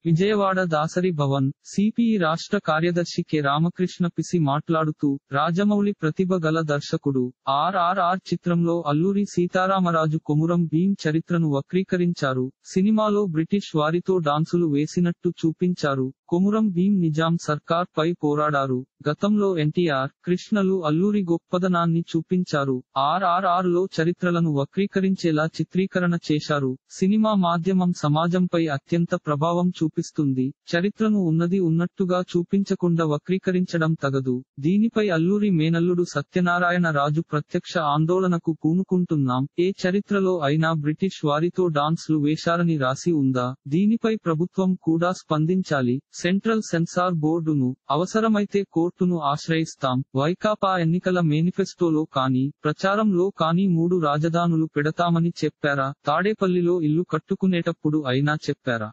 Vijayawada Dasari Bhavan CPE రాష్ట్ర కార్యదర్శి K Ramakrishna PC మాట్లాడుతూ రాజమౌళి ప్రతిభ గల దర్శకుడు ఆర్ఆర్ఆర్ చిత్రంలో అల్లూరి సీతారామరాజు కొమురం భీం చరిత్రను వక్రీకరించారు సినిమాలో బ్రిటిష్ వారితో డాన్సులు వేసినట్టు చూపించారు కొమురం భీం నిజాం సర్కార్ పై పోరాడారు గతంలో ఎన్టీఆర్ కృష్ణలు అల్లూరి గొప్పదనాన్ని చూపించారు ఆర్ఆర్ఆర్ లో చరిత్రలను వక్రీకరించేలా చిత్రీకరణ చేశారు సినిమా మాధ్యమం సమాజంపై అత్యంత ప్రభావం చూపిస్తుంది చరిత్రను ఉన్నది ఉన్నట్టుగా చూపించకుండా వక్రీకరించడం తగదు దీనిపై అల్లూరి మేనల్లుడు సత్యనారాయణ రాజు ప్రత్యక్ష ఆందోళనకు పూనుకుంటున్నాం ఏ చరిత్రలో అయినా బ్రిటిష్ వారితో డాన్స్లు వేశారని రాసి ఉందా దీనిపై ప్రభుత్వం కూడా స్పందించాలి సెంట్రల్ సెన్సార్ బోర్డును అవసరమైతే కోర్టును ఆశ్రయిస్తాం వైకాపా ఎన్నికల మేనిఫెస్టోలో కానీ ప్రచారంలో కానీ మూడు రాజధానులు పెడతామని చెప్పారా తాడేపల్లిలో ఇల్లు కట్టుకునేటప్పుడు అయినా చెప్పారా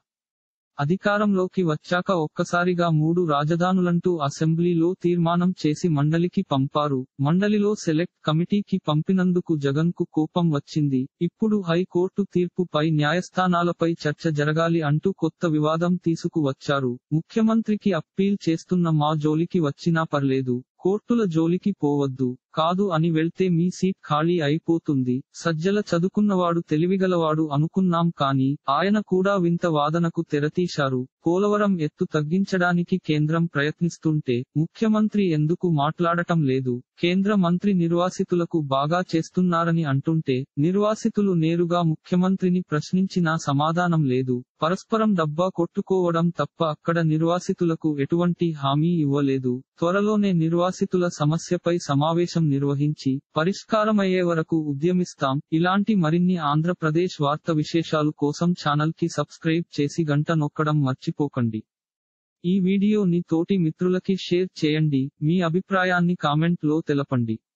అధికారంలోకి వచ్చాక ఒక్కసారిగా మూడు రాజధానులంటూ అసెంబ్లీలో తీర్మానం చేసి మండలికి పంపారు మండలిలో సెలెక్ట్ కమిటీకి పంపినందుకు జగన్ కు కోపం వచ్చింది ఇప్పుడు హైకోర్టు తీర్పుపై న్యాయస్థానాలపై చర్చ జరగాలి అంటూ కొత్త వివాదం తీసుకువచ్చారు ముఖ్యమంత్రికి అప్పీల్ చేస్తున్న మా జోలికి వచ్చినా పర్లేదు కోర్టుల జోలికి పోవద్దు కాదు అని వెళ్తే మీ సీట్ ఖాళీ అయిపోతుంది సజ్జల చదువుకున్నవాడు తెలివిగలవాడు అనుకున్నాం కానీ ఆయన కూడా వింత వాదనకు తెరతీశారు పోలవరం ఎత్తు తగ్గించడానికి కేంద్రం ప్రయత్నిస్తుంటే ముఖ్యమంత్రి ఎందుకు మాట్లాడటం లేదు కేంద్ర మంత్రి నిర్వాసితులకు బాగా చేస్తున్నారని అంటుంటే నిర్వాసితులు నేరుగా ముఖ్యమంత్రిని ప్రశ్నించినా సమాధానం లేదు పరస్పరం డబ్బా కొట్టుకోవడం తప్ప అక్కడ నిర్వాసితులకు ఎటువంటి హామీ ఇవ్వలేదు త్వరలోనే నిర్వాసితుల సమస్యపై సమావేశం నిర్వహించి పరిష్కారమయ్యే వరకు ఉద్యమిస్తాం ఇలాంటి మరిన్ని ఆంధ్రప్రదేశ్ వార్త విశేషాలు కోసం ఛానల్ కి సబ్స్క్రైబ్ చేసి గంట నొక్కడం మర్చిపోకండి ఈ వీడియోని తోటి మిత్రులకి షేర్ చేయండి మీ అభిప్రాయాన్ని కామెంట్ లో తెలపండి